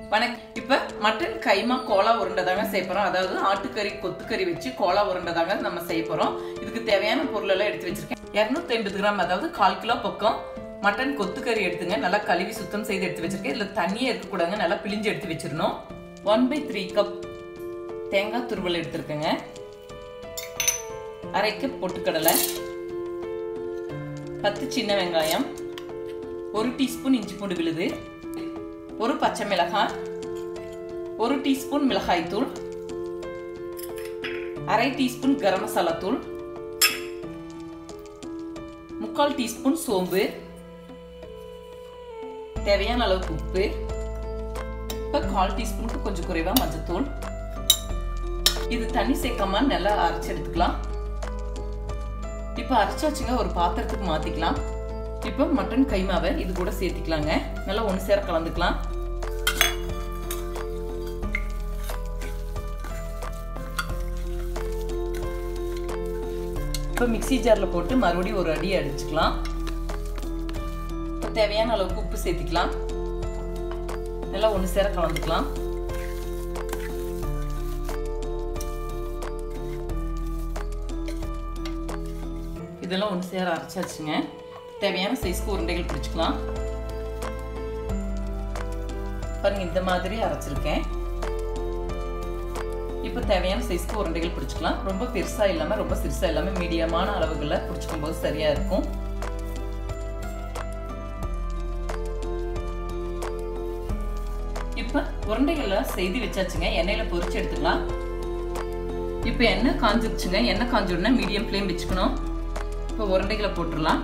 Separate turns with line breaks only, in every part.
வணக்கம் இப்ப மட்டன் கைமா கோலா உருண்டை தாங்க செய்ய போறோம் அதாவது ஆட்டுக்கறி கொத்துக்கறி வச்சு கோலா உருண்டை தாங்க நம்ம செய்ய போறோம் இதுக்கு தேவையான பொருள் எல்லாம் எடுத்து வச்சிருக்கேன் இருநூத்தி ஐம்பது கிராம் அதாவது கால் கிலோ பக்கம் மட்டன் கொத்துக்கறி எடுத்துங்க நல்லா கழுவி சுத்தம் செய்து எடுத்து வச்சிருக்கேன் இதுல தண்ணியே இருக்கக்கூடாதுங்க நல்லா பிழிஞ்சு எடுத்து வச்சிடணும் ஒன் பை த்ரீ கப் தேங்காய் துருவல் எடுத்திருக்கேங்க அரை கப் பொட்டுக்கடலை பத்து சின்ன வெங்காயம் ஒரு டீஸ்பூன் இஞ்சி பூண்டு விழுது ஒரு பச்சை மிளகாய் ஒரு டீஸ்பூன் மிளகாய் தூள் அரை டீஸ்பூன் கரம் மசாலா தூள் முக்கால் டீஸ்பூன் சோம்பு தேவையான அளவுக்கு உப்பு இப்போ கால் டீஸ்பூனுக்கு கொஞ்சம் குறைவா மஞ்சத்தூள் இது தண்ணி சேர்க்காம நல்லா அரைச்சு எடுத்துக்கலாம் இப்போ அரைச்சாச்சுங்க ஒரு பாத்திரத்துக்கு மாத்திக்கலாம் இப்போ மட்டன் கைமாவை இது கூட சேர்த்திக்கலாங்க நல்லா ஒன்று சேர கலந்துக்கலாம் இப்போ மிக்சி ஜாரில் போட்டு மறுபடியும் ஒரு அடி அடிச்சுக்கலாம் இப்போ தேவையான அளவுக்கு உப்பு சேர்த்திக்கலாம் நல்லா ஒன்று சேர கலந்துக்கலாம் இதெல்லாம் ஒன்று சேர அரைச்சாச்சுங்க தேவையான சைஸ்க்கு உருண்டைகள் பிடிச்சிக்கலாம் பாருங்க இந்த மாதிரி அரைச்சிருக்கேன் இப்போ தேவையான சைஸ்க்கு உருண்டைகள் பிடிச்சிக்கலாம் ரொம்ப பெருசா இல்லாம ரொம்ப சிறுசா இல்லாம மீடியமான அளவுகளில் பிடிச்சிக்கும் போது சரியா இருக்கும் இப்போ உருண்டைகளை செய்து வச்சாச்சுங்க எண்ணெயில பொரிச்சு எடுத்துக்கலாம் இப்போ எண்ணெய் காஞ்சிருச்சுங்க எண்ணெய் காஞ்ச உடனே மீடியம் ஃப்ளேம் வச்சுக்கணும் இப்போ உருண்டைகளை போட்டுடலாம்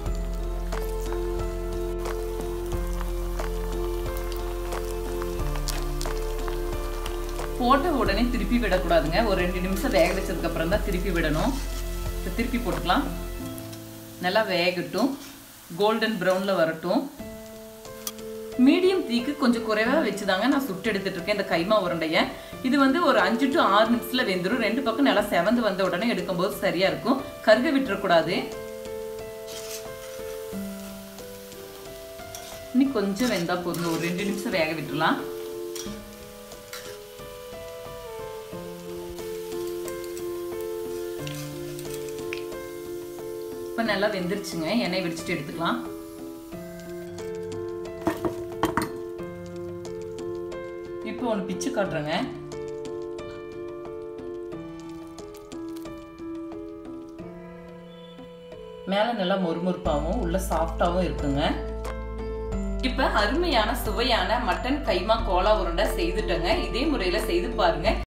போட்ட உடனே திருப்பி விடக்கூடாதுங்க ஒரு ரெண்டு நிமிஷம் வேக வச்சதுக்கு அப்புறம் தான் திருப்பி விடணும் இப்போ திருப்பி போட்டுக்கலாம் நல்லா வேகட்டும் கோல்டன் ப்ரௌனில் வரட்டும் மீடியம் தீக்கு கொஞ்சம் குறைவாக வச்சுதாங்க நான் சுட்டு எடுத்துட்டு இருக்கேன் இந்த கைமா உருண்டைய இது வந்து ஒரு அஞ்சு டு ஆறு நிமிஷத்துல வெந்துடும் ரெண்டு பக்கம் நல்லா செவந்து வந்த உடனே எடுக்கும்போது சரியா இருக்கும் கருக விட்டுறக்கூடாது இன்னும் கொஞ்சம் வெந்தா போதும் ஒரு ரெண்டு நிமிஷம் வேக விட்டுலாம் இப்போ நல்லா வெந்துருச்சுங்க எண்ணெய் வெடிச்சிட்டு எடுத்துக்கலாம் இப்போ ஒன்று பிச்சு காட்டுறேங்க மேலே நல்லா மொறுமொறுப்பாகவும் உள்ள சாஃப்டாகவும் இருக்குங்க இப்போ அருமையான சுவையான மட்டன் கைமா கோலா உருண்டை செய்துட்டேங்க இதே முறையில் செய்து பாருங்க